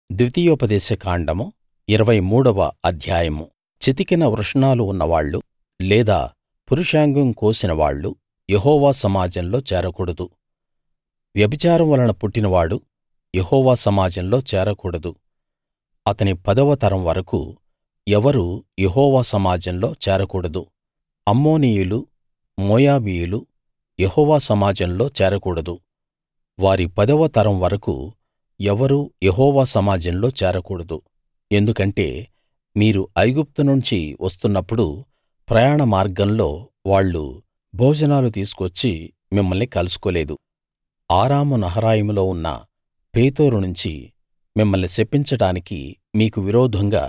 ద్వితీయోపదేశ కాండం ఇరవై మూడవ అధ్యాయం చితికిన వృషణాలు ఉన్నవాళ్ళు లేదా పురుషాంగం కోసిన వాళ్ళు యెహోవా సమాజంలో చేరకూడదు వ్యభిచారం వలన పుట్టినవాడు యెహోవా సమాజంలో చేరకూడదు అతని పదవ తరం వరకూ ఎవరూ యెహోవా సమాజంలో చేరకూడదు అమ్మోనీయులు మోయాబీయులు యెహోవా సమాజంలో చేరకూడదు వారి పదవ తరం వరకూ ఎవరూ యెహోవా సమాజంలో చేరకూడదు ఎందుకంటే మీరు ఐగుప్తు నుంచి వస్తున్నప్పుడు ప్రయాణ మార్గంలో వాళ్ళు భోజనాలు తీసుకువచ్చి మిమ్మల్ని కలుసుకోలేదు ఆరాము నహరాయిములో ఉన్న పేతోరు నుంచి మిమ్మల్ని శపించడానికి మీకు విరోధంగా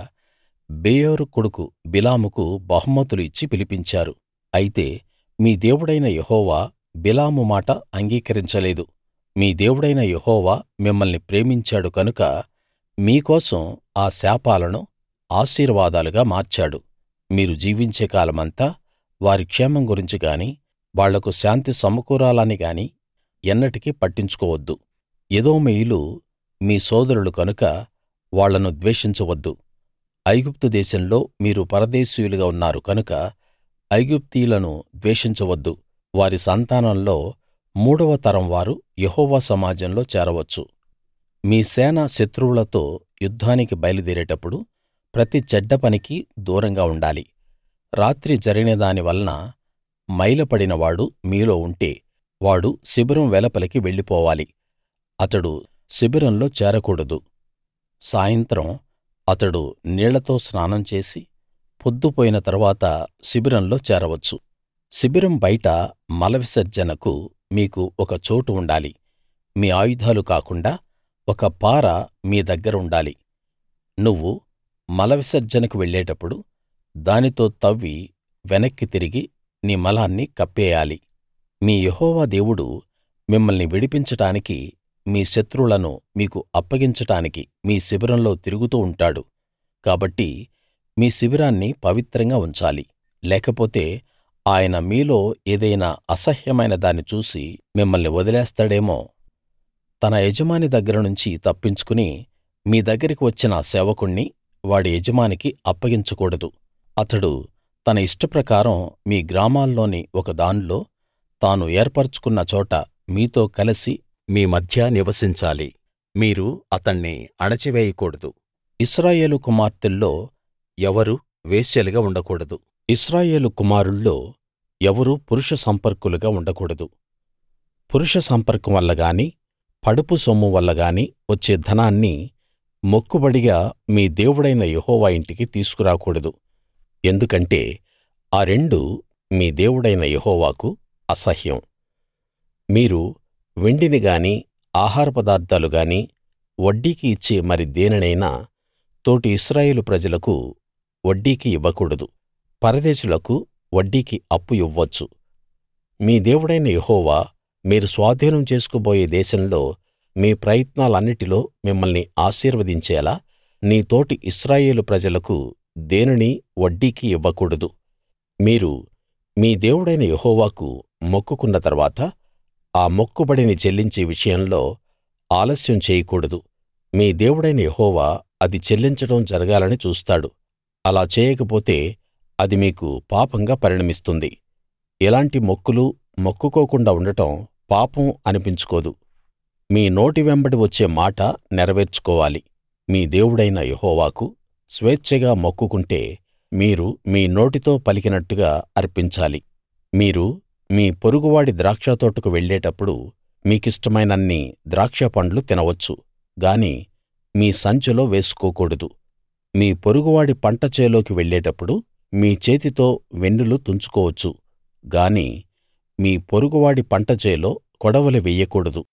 బెయోరు కొడుకు బిలాముకు బహుమతులు ఇచ్చి పిలిపించారు అయితే మీ దేవుడైన యెహోవా బిలాము మాట అంగీకరించలేదు మీ దేవుడైన యెహోవా మిమ్మల్ని ప్రేమించాడు కనుక మీ కోసం ఆ శాపాలను ఆశీర్వాదాలుగా మార్చాడు మీరు జీవించే కాలమంతా వారి క్షేమం గురించి గానీ వాళ్లకు శాంతి సమకూరాలని గానీ ఎన్నటికీ పట్టించుకోవద్దు ఎదోమీయులు మీ సోదరులు కనుక వాళ్ళను ద్వేషించవద్దు ఐగుప్తు దేశంలో మీరు పరదేశీయులుగా ఉన్నారు కనుక ఐగుప్తీయులను ద్వేషించవద్దు వారి సంతానంలో మూడవ తరం వారు యెహోవా సమాజంలో చేరవచ్చు మీ సేన శత్రువులతో యుద్ధానికి బయలుదేరేటప్పుడు ప్రతి చెడ్డ పనికీ దూరంగా ఉండాలి రాత్రి జరిగిన దాని వలన మైలపడిన వాడు మీలో ఉంటే వాడు శిబిరం వెలుపలికి వెళ్ళిపోవాలి అతడు శిబిరంలో చేరకూడదు సాయంత్రం అతడు నీళ్లతో స్నానం చేసి పొద్దుపోయిన తరువాత శిబిరంలో చేరవచ్చు శిబిరం బయట మల విసర్జనకు మీకు ఒక చోటు ఉండాలి మీ ఆయుధాలు కాకుండా ఒక పార మీ దగ్గర ఉండాలి నువ్వు మల విసర్జనకు వెళ్ళేటప్పుడు దానితో తవ్వి వెనక్కి తిరిగి నీ మలాన్ని కప్పేయాలి మీ యెహోవా దేవుడు మిమ్మల్ని విడిపించడానికి మీ శత్రువులను మీకు అప్పగించడానికి మీ శిబిరంలో తిరుగుతూ ఉంటాడు కాబట్టి మీ శిబిరాన్ని పవిత్రంగా ఉంచాలి లేకపోతే ఆయన మీలో ఏదైనా అసహ్యమైన దాన్ని చూసి మిమ్మల్ని వదిలేస్తాడేమో తన యజమాని దగ్గర నుంచి తప్పించుకుని మీ దగ్గరికి వచ్చిన సేవకుణ్ణి వాడి యజమానికి అప్పగించకూడదు అతడు తన ఇష్టప్రకారం మీ గ్రామాల్లోని ఒక దాన్లో తాను ఏర్పరచుకున్న చోట మీతో కలసి మీ మధ్య నివసించాలి మీరు అతణ్ణి అణచివేయకూడదు ఇశ్రాయేలు కుమార్తెల్లో ఎవరూ వేశ్యలుగా ఉండకూడదు ఇశ్రాయేలు కుమారుల్లో ఎవరూ పురుష సంపర్కులుగా ఉండకూడదు పురుష సంపర్కం వల్ల గానీ పడుపు సొమ్ము వల్ల గానీ వచ్చే ధనాన్ని మొక్కుబడిగా మీ దేవుడైన యెహోవా ఇంటికి తీసుకురాకూడదు ఎందుకంటే ఆ రెండూ మీ దేవుడైన యెహోవాకు అసహ్యం మీరు వెండిని గానీ ఆహార పదార్థాలు గానీ వడ్డీకి ఇచ్చే మరి దేనినైనా తోటి ఇశ్రాయేలు ప్రజలకు వడ్డీకి ఇవ్వకూడదు పరదేశులకు వడ్డీకి అప్పు ఇవ్వొచ్చు మీ దేవుడైన యెహోవా మీరు స్వాధీనం చేసుకోబోయే దేశంలో మీ ప్రయత్నాలన్నిటిలో మిమ్మల్ని ఆశీర్వదించేలా నీ తోటి ఇశ్రాయేలు ప్రజలకు దేనినీ వడ్డీకి ఇవ్వకూడదు మీరు మీ దేవుడైన యెహోవాకు మొక్కుకున్న తర్వాత ఆ మొక్కుబడిని చెల్లించే విషయంలో ఆలస్యం చేయకూడదు మీ దేవుడైన యెహోవా అది చెల్లించడం జరగాలని చూస్తాడు అలా చేయకపోతే అది మీకు పాపంగా పరిణమిస్తుంది ఇలాంటి మొక్కులు మొక్కుకోకుండా ఉండటం పాపం అనిపించుకోదు మీ నోటి వెంబడి వచ్చే మాట నెరవేర్చుకోవాలి మీ దేవుడైన యెహోవాకు స్వేచ్ఛగా మొక్కుకుంటే మీరు మీ నోటితో పలికినట్టుగా అర్పించాలి మీరు మీ పొరుగువాడి ద్రాక్షతోటకు వెళ్ళేటప్పుడు మీకిష్టమైనన్ని ద్రాక్ష పండ్లు తినవచ్చు గాని మీ సంచిలో వేసుకోకూడదు మీ పొరుగువాడి పంట చేలోకి వెళ్ళేటప్పుడు మీ చేతితో వెన్నులు తుంచుకోవచ్చు గాని మీ పొరుగువాడి పంట చేలో కొడవలి వెయ్యకూడదు